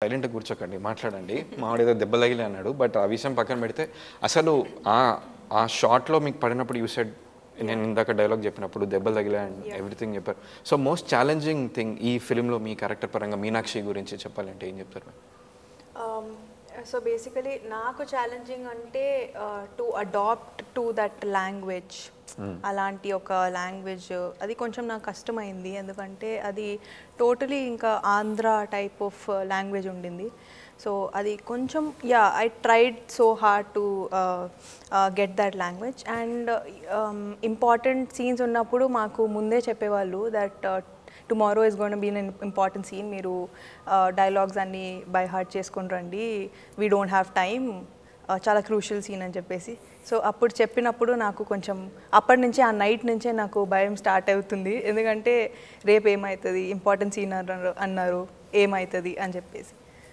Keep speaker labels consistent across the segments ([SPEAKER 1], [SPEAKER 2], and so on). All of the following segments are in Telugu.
[SPEAKER 1] సైలెంట్గా కూర్చోకండి మాట్లాడండి మావాడు ఏదో దెబ్బ తగిలి అన్నాడు బట్ ఆ విషయం పక్కన పెడితే అసలు ఆ ఆ షార్ట్లో మీకు పడినప్పుడు యూ సెడ్ నేను ఇందాక డైలాగ్ చెప్పినప్పుడు దెబ్బలు తగిలా అండ్ ఎవ్రీథింగ్ చెప్పారు సో మోస్ట్ ఛాలెంజింగ్ థింగ్ ఈ ఫిలింలో మీ క్యారెక్టర్ పరంగా మీనాక్షి గురించి చెప్పాలంటే ఏం చెప్తారు
[SPEAKER 2] సో బేసికలీ నాకు ఛాలెంజింగ్ అంటే to adapt to that language అలాంటి ఒక లాంగ్వేజ్ అది కొంచెం నాకు కష్టమైంది ఎందుకంటే అది టోటలీ ఇంకా ఆంధ్ర టైప్ ఆఫ్ లాంగ్వేజ్ ఉండింది సో అది కొంచెం yeah I tried so hard to get that language and important scenes ఉన్నప్పుడు మాకు ముందే చెప్పేవాళ్ళు that tomorrow is gonna be an important scene మీరు డైలాగ్స్ అన్ని బై హార్ట్ చేసుకొని రండి వీ డోంట్ హ్యావ్ టైమ్ చాలా క్రూషియల్ సీన్ అని చెప్పేసి సో అప్పుడు చెప్పినప్పుడు నాకు కొంచెం అప్పటి నుంచే ఆ నైట్ నుంచే నాకు భయం స్టార్ట్ అవుతుంది ఎందుకంటే రేపు ఏమవుతుంది ఇంపార్టెంట్ సీన్ అన్నారు అన్నారు ఏమవుతుంది అని చెప్పేసి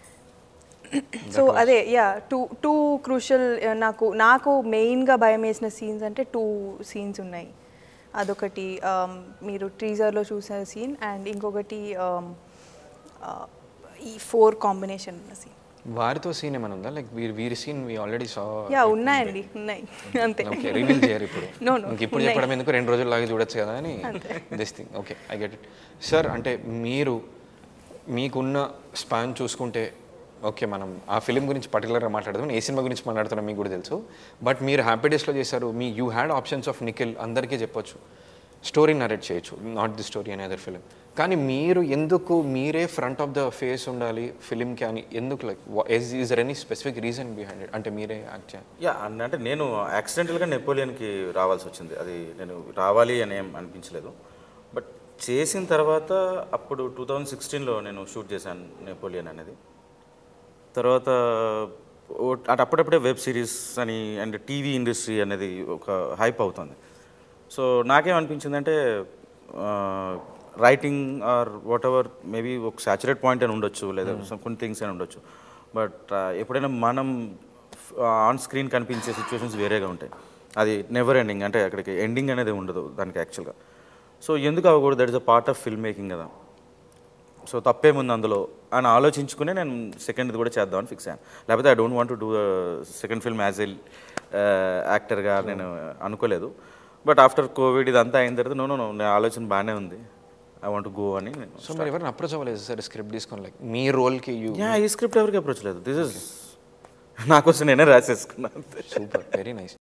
[SPEAKER 2] సో అదే యా టూ టూ క్రూషియల్ నాకు నాకు మెయిన్గా భయం వేసిన సీన్స్ అంటే టూ సీన్స్ ఉన్నాయి అదొకటి um, మీరు ట్రీజర్లో చూసిన సీన్ అండ్ ఇంకొకటి um, uh, ఈ ఫోర్ కాంబినేషన్ ఉన్న సీన్
[SPEAKER 1] వారితో సీన్ ఏమైనా ఉందా లైక్ వీరి వీరి scene we already saw
[SPEAKER 2] yeah ఉన్నాయండి ఉన్నాయి అంతే
[SPEAKER 1] ఓకే రివీల్ చేయరు ఇప్పుడు
[SPEAKER 2] No, no,
[SPEAKER 1] ఇంక ఇప్పుడు
[SPEAKER 2] ఉన్నాయి.
[SPEAKER 1] చెప్పడం ఎందుకు రెండు రోజులు లాగా చూడొచ్చు కదా అని this thing okay I get it sir అంటే మీరు మీకున్న స్పాన్ చూసుకుంటే ఓకే మనం ఆ ఫిలిం గురించి పర్టికులర్గా మాట్లాడదాం ఏ సినిమా గురించి మాట్లాడుతున్నాం మీకు కూడా తెలుసు బట్ మీరు హ్యాపీ డేస్లో చేశారు మీ you had options of Nikhil అందరికీ చెప్పొచ్చు స్టోరీ నరేట్ చేయొచ్చు నాట్ ది స్టోరీ అనే అదర్ ఫిలిం కానీ మీరు ఎందుకు మీరే ఫ్రంట్ ఆఫ్ ద ఫేస్ ఉండాలి ఫిలింకి అని ఎందుకు like is there any specific reason behind it అంటే మీరే యాక్ట్ చేయాలి
[SPEAKER 3] యా అన్- అంటే నేను యాక్సిడెంటల్గా నెపోలియన్కి రావాల్సి వచ్చింది అది నేను రావాలి అని ఏం అనిపించలేదు బట్ చేసిన తర్వాత అప్పుడు టూ థౌజండ్ సిక్స్టీన్లో నేను షూట్ చేశాను నెపోలియన్ అనేది తర్వాత ఓ- అటు అప్పుడప్పుడే వెబ్ సిరీస్ అని అండ్ టీవీ ఇండస్ట్రీ అనేది ఒక హైప్ అవుతుంది సో నాకేమనిపించిందంటే writing or whatever maybe ఒక సాచురేట్ పాయింట్ అని ఉండొచ్చు లేదా some కొన్ని థింగ్స్ అని ఉండొచ్చు బట్ ఎప్పుడైనా మనం ఆన్ స్క్రీన్ కనిపించే సిచ్యువేషన్స్ వేరేగా ఉంటాయి అది నెవర్ ఎండింగ్ అంటే అక్కడికి ఎండింగ్ అనేది ఉండదు దానికి యాక్చువల్గా సో ఎందుకు అవ్వకూడదు that is a part of film making కదా సో తప్పేముంది అందులో అని ఆలోచించుకునే నేను సెకండ్ కూడా చేద్దామని ఫిక్స్ అయ్యాను లేకపోతే I don't want to do second film as a యాక్టర్గా నేను అనుకోలేదు బట్ ఆఫ్టర్ కోవిడ్ ఇదంతా అయిన తర్వాత నో నో నా ఆలోచన బాగానే ఉంది ఐ వాంట్ గో అని నేను
[SPEAKER 1] సో మీరు ఎవరిని అప్రోచ్ అవ్వలేదు సార్ స్క్రిప్ట్ తీసుకొని లైక్ మీ రోల్కి యూ
[SPEAKER 3] యా ఈ స్క్రిప్ట్ ఎవరికి అప్రోచ్ లేదు దిస్ ఇస్ నా కోసం నేనే రాసేసుకున్నాను
[SPEAKER 1] సూపర్ వెరీ నైస్